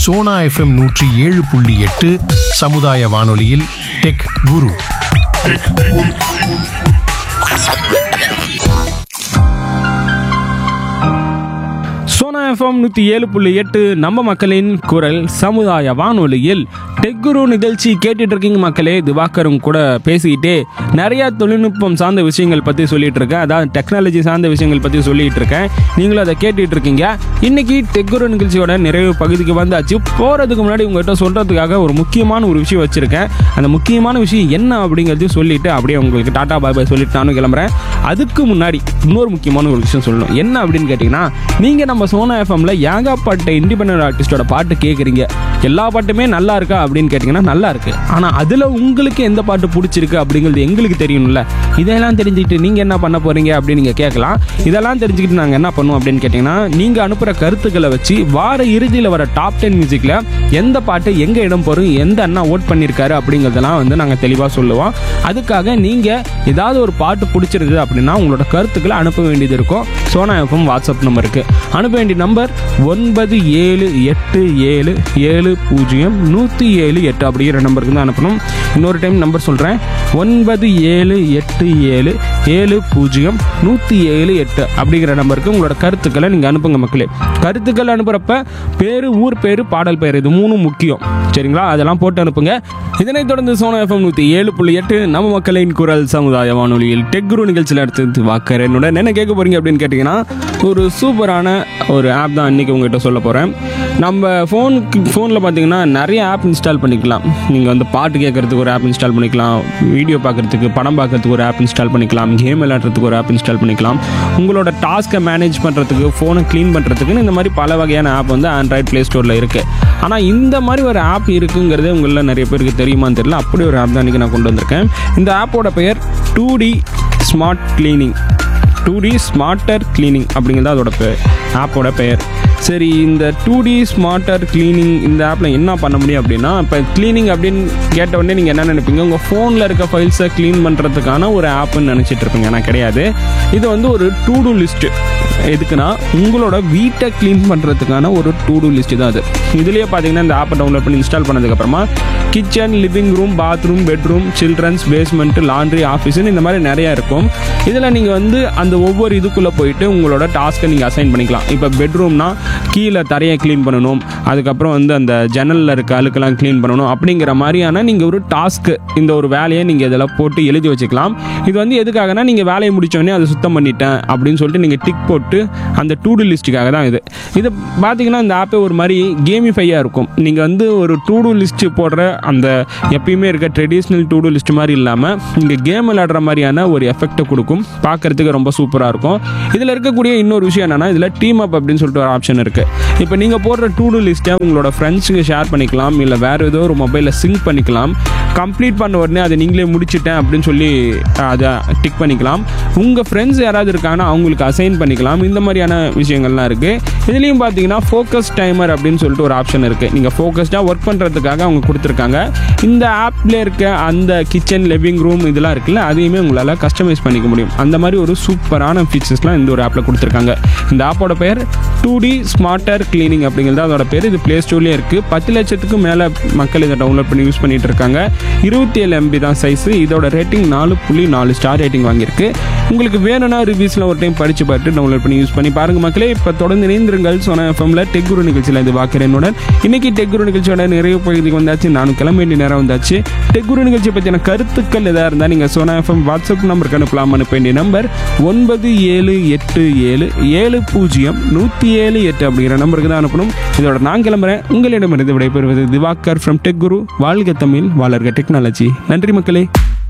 Sona FM நூற்றி ஏழு புள்ளி எட்டு சமுதாய வானொலியில் டெக் குரு சோனா எஃப்எம் நூற்றி ஏழு புள்ளி எட்டு நம்ம மக்களின் குரல் சமுதாய வானொலியில் டெக்குரு நிகழ்ச்சி கேட்டுட்டு இருக்கீங்க மக்களே திவாகரும் கூட பேசிக்கிட்டே நிறைய தொழில்நுட்பம் சார்ந்த விஷயங்கள் பற்றி சொல்லிட்டு இருக்கேன் அதாவது டெக்னாலஜி சார்ந்த விஷயங்கள் பற்றி சொல்லிட்டு இருக்கேன் நீங்களும் அதை கேட்டுட்டு இருக்கீங்க இன்னைக்கு டெக்குரு நிகழ்ச்சியோட நிறைவு பகுதிக்கு வந்தாச்சு போகிறதுக்கு முன்னாடி உங்கள்கிட்ட சொல்கிறதுக்காக ஒரு முக்கியமான ஒரு விஷயம் வச்சுருக்கேன் அந்த முக்கியமான விஷயம் என்ன அப்படிங்கிறதையும் சொல்லிட்டு அப்படியே உங்களுக்கு டாடா பாய் பாய் சொல்லிட்டு நானும் கிளம்புறேன் அதுக்கு முன்னாடி இன்னொரு முக்கியமான ஒரு விஷயம் சொல்லணும் என்ன அப்படின்னு கேட்டிங்கன்னா நீங்கள் நம்ம சோனா எஃப்எம்ல ஏகாப்பட்ட இண்டிபெண்டன்ட் ஆர்டிஸ்டோட பாட்டு கேட்குறீங்க எல்லா பாட்டுமே நல்லா இருக்கா அப்படின்னு கேட்டிங்கன்னா நல்லா இருக்கு ஆனால் அதில் உங்களுக்கு எந்த பாட்டு பிடிச்சிருக்கு அப்படிங்கிறது எங்களுக்கு தெரியணும்ல இதெல்லாம் தெரிஞ்சுக்கிட்டு நீங்கள் என்ன பண்ண போகிறீங்க அப்படின்னு நீங்கள் கேட்கலாம் இதெல்லாம் தெரிஞ்சுக்கிட்டு நாங்கள் என்ன பண்ணுவோம் அப்படின்னு கேட்டிங்கன்னா நீங்கள் அனுப்புகிற கருத்துக்களை வச்சு வார இறுதியில் வர டாப் டென் மியூசிக்கில் எந்த பாட்டு எங்கே இடம் போகிறோம் எந்த அண்ணா ஓட் பண்ணியிருக்காரு அப்படிங்கிறதெல்லாம் வந்து நாங்கள் தெளிவாக சொல்லுவோம் அதுக்காக நீங்கள் ஏதாவது ஒரு பாட்டு பிடிச்சிருக்குது அப்படின்னா உங்களோட கருத்துக்களை அனுப்ப வேண்டியது இருக்கும் சோனா எஃப்எம் வாட்ஸ்அப் நம்பருக்கு அனுப்ப வேண்டிய நம்பர் ஒன்பது ஏழு எட்டு ஏழு ஏழு பூஜ்ஜியம் நூற்றி ஏழு எட்டு அப்படிங்கிற நம்பருக்கு தான் அனுப்பணும் இன்னொரு டைம் நம்பர் சொல்கிறேன் ஒன்பது ஏழு எட்டு ஏழு ஏழு பூஜ்ஜியம் நூற்றி ஏழு எட்டு அப்படிங்கிற நம்பருக்கு உங்களோட கருத்துக்களை நீங்கள் அனுப்புங்க மக்களே கருத்துக்கள் அனுப்புகிறப்ப பேர் ஊர் பேர் பாடல் பேர் இது மூணும் முக்கியம் சரிங்களா அதெல்லாம் போட்டு அனுப்புங்க இதனைத் தொடர்ந்து சோனா எஃப்எம் நூற்றி ஏழு புள்ளி எட்டு நம்ம மக்களின் குரல் சமுதாய வானொலியில் டெக்ரு நிகழ்ச்சியில் அடுத்து வாக்கர் என்னுடன் என்ன கேட்க போறீங்க அப்படின்னு கேட்டிங்கன்னா ஒரு சூப்பரான ஒரு ஆப் தான் இன்றைக்கி உங்ககிட்ட சொல்ல போகிறேன் நம்ம ஃபோனுக்கு ஃபோனில் பார்த்தீங்கன்னா நிறைய ஆப் இன்ஸ்டால் பண்ணிக்கலாம் நீங்கள் வந்து பாட்டு கேட்குறதுக்கு ஒரு ஆப் இன்ஸ்டால் பண்ணிக்கலாம் வீடியோ பார்க்குறதுக்கு படம் பார்க்குறதுக்கு ஒரு ஆப் இன்ஸ்டால் பண்ணிக்கலாம் கேம் விளையாடுறதுக்கு ஒரு ஆப் இன்ஸ்டால் பண்ணிக்கலாம் உங்களோட டாஸ்க்கை மேனேஜ் பண்ணுறதுக்கு ஃபோனை க்ளீன் பண்ணுறதுக்குன்னு இந்த மாதிரி பல வகையான ஆப் வந்து ஆண்ட்ராய்ட் ப்ளே ஸ்டோரில் இருக்குது ஆனால் இந்த மாதிரி ஒரு ஆப் இருக்குங்கிறதே உங்களில் நிறைய பேருக்கு தெரியுமான்னு தெரியல அப்படி ஒரு ஆப் தான் இன்றைக்கி நான் கொண்டு வந்திருக்கேன் இந்த ஆப்போட பெயர் two D smart cleaning two D smarter cleaning அப்படிங்கிறது அதோட பெயர் ஆப்போட பெயர் சரி இந்த டூ டி ஸ்மார்ட்டர் க்ளீனிங் இந்த ஆப்பில் என்ன பண்ண முடியும் அப்படின்னா இப்போ க்ளீனிங் அப்படின்னு கேட்ட உடனே நீங்கள் என்ன நினைப்பீங்க உங்கள் ஃபோனில் இருக்க ஃபைல்ஸை க்ளீன் பண்ணுறதுக்கான ஒரு ஆப்புன்னு நினச்சிட்டு இருப்பீங்க ஆனால் கிடையாது இது வந்து ஒரு டூ டூ லிஸ்ட்டு எதுக்குன்னா உங்களோட வீட்டை க்ளீன் பண்ணுறதுக்கான ஒரு டூ டூ லிஸ்ட் தான் அது இதுலேயே பார்த்தீங்கன்னா இந்த ஆப்பை டவுன்லோட் பண்ணி இன்ஸ்டால் பண்ணதுக்கப்புறமா kitchen living room bathroom bedroom children's basement laundry ஆஃபீஸ்னு இந்த மாதிரி நிறையா இருக்கும் இதில் நீங்கள் வந்து அந்த ஒவ்வொரு இதுக்குள்ளே போயிட்டு உங்களோட டாஸ்க்கை நீங்கள் அசைன் பண்ணிக்கலாம் இப்போ பெட்ரூம்னா கீழே தரையை க்ளீன் பண்ணணும் அதுக்கப்புறம் வந்து அந்த ஜன்னலில் இருக்க அழுக்கெல்லாம் க்ளீன் பண்ணணும் அப்படிங்கிற மாதிரியான நீங்கள் ஒரு டாஸ்க்கு இந்த ஒரு வேலையை நீங்கள் இதில் போட்டு எழுதி வச்சுக்கலாம் இது வந்து எதுக்காகனா நீங்கள் வேலையை முடிச்சோடனே அதை சுத்தம் பண்ணிட்டேன் அப்படின்னு சொல்லிட்டு நீங்கள் டிக் போட்டு அந்த டூ டூ லிஸ்ட்டுக்காக தான் இது இது பார்த்தீங்கன்னா இந்த ஆப்பே ஒரு மாதிரி கேமிஃபையாக இருக்கும் நீங்கள் வந்து ஒரு டூ டூ லிஸ்ட்டு போடுற அந்த எப்பயுமே இருக்க ட்ரெடிஷ்னல் டூ டூ லிஸ்ட் மாதிரி இல்லாமல் இங்கே கேம் விளையாடுற மாதிரியான ஒரு எஃபெக்ட்டை கொடுக்கும் பார்க்கறதுக்கு ரொம்ப சூப்பராக இருக்கும் இதில் இருக்கக்கூடிய இன்னொரு விஷயம் என்னன்னா இதில் டீம் அப் அப்படின்னு சொல்லிட்டு ஒரு ஆப்ஷன் இருக்குது இப்போ நீங்கள் போடுற டூ டூ லிஸ்ட்டை உங்களோட ஃப்ரெண்ட்ஸுக்கு ஷேர் பண்ணிக்கலாம் இல்லை வேறு ஏதோ ஒரு மொபைலில் சிங்க் பண்ணிக்கலாம் கம்ப்ளீட் பண்ண உடனே அதை நீங்களே முடிச்சிட்டேன் அப்படின்னு சொல்லி அதை டிக் பண்ணிக்கலாம் உங்கள் ஃப்ரெண்ட்ஸ் யாராவது இருக்காங்கன்னா அவங்களுக்கு அசைன் பண்ணிக்கலாம் இந்த மாதிரியான விஷயங்கள்லாம் இருக்குது இதுலேயும் பார்த்தீங்கன்னா ஃபோக்கஸ் டைமர் அப்படின்னு சொல்லிட்டு ஒரு ஆப்ஷன் இருக்குது நீங்கள் ஃபோக்கஸ்டாக ஒர்க் பண்ணுறதுக்காக அவங்க கொடுத்துருக்காங்க இந்த ஆப்பில் இருக்க அந்த கிச்சன் லிவிங் ரூம் இதெல்லாம் இருக்குல்ல அதையுமே உங்களால் கஸ்டமைஸ் பண்ணிக்க முடியும் அந்த மாதிரி ஒரு சூப்பரான ஃபீச்சர்ஸ்லாம் இந்த ஒரு ஆப்பில் கொடுத்துருக்காங்க இந்த ஆப்போட பெயர் டூ டி ஸ்மார்ட்டர் கிளீனிங் அப்படிங்கிறது அதோட பேர் இது ப்ளே ஸ்டோர்லேயே இருக்குது பத்து லட்சத்துக்கும் மேலே மக்கள் இதை டவுன்லோட் பண்ணி யூஸ் பண்ணிட்டு இருக்காங்க இருபத்தி ஏழு எம்பி தான் சைஸு இதோட ரேட்டிங் நாலு புள்ளி நாலு ஸ்டார் ரேட்டிங் வாங்கியிருக்கு உங்களுக்கு வேணும்னா ரிவ்யூஸ்லாம் ஒரு டைம் படித்து பார்த்து டவுன்லோட் பண்ணி யூஸ் பண்ணி பாருங்க மக்களே இப்போ தொடர்ந்து இணைந்திருங்கள் சொன்ன எஃப்எம்ல டெக் குரு நிகழ்ச்சியில் இது வாக்கிறேனுடன் இன்னைக்கு டெக் குரு நிகழ்ச்சியோட நிறைய பகுதிக்கு வந்தாச்சு நானும் கிளம்ப வேண்டிய நேரம் வந்தாச்சு டெக் குரு நிகழ்ச்சியை பற்றின கருத்துக்கள் எதாக இருந்தால் நீங்கள் சோனா எஃப்எம் வாட்ஸ்அப் நம்பருக்கு அனுப்பலாம் அனுப்ப வேண்டிய நம்பர் ஒன்பது ஏழு எட்டு ஏழு ஏழு பூஜ்ஜியம் நூற்றி ஏழு எட்டு அப்படிங்கிற நம்பருக்கு தான் அனுப்பணும் இதோட நான் கிளம்புறேன் உங்களிடமிருந்து விடைபெறுவது திவாகர் ஃப்ரம் டெக் குரு வாழ்க தமிழ் வளர்க டெக்னாலஜி நன்றி மக்களே